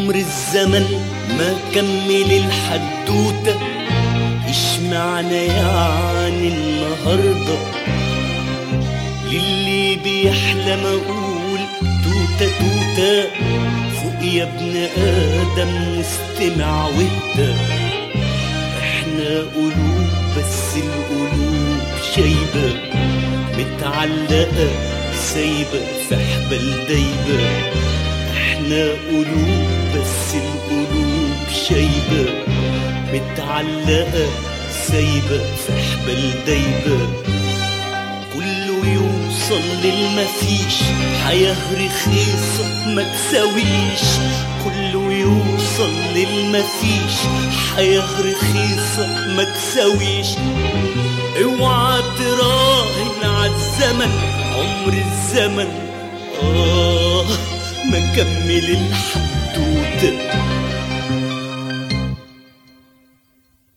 عمر الزمن ما كمل الحدوتة إيش معنى يعني النهاردة للي بيحلم أقول توتة توتة فوق يا ابن آدم واستمع واهدى احنا قلوب بس القلوب شايبة متعلقة سايبة في حبل دايبة احنا قلوب بس القلوب شايبة متعلقة سايبة في حبل دايبة كله يوصل للمفيش حياة رخيصة ما تساويش كله يوصل للمفيش حياة رخيصة ما تساويش اوعى تراهن عالزمن عمر الزمن آه ما كمل الحدوتة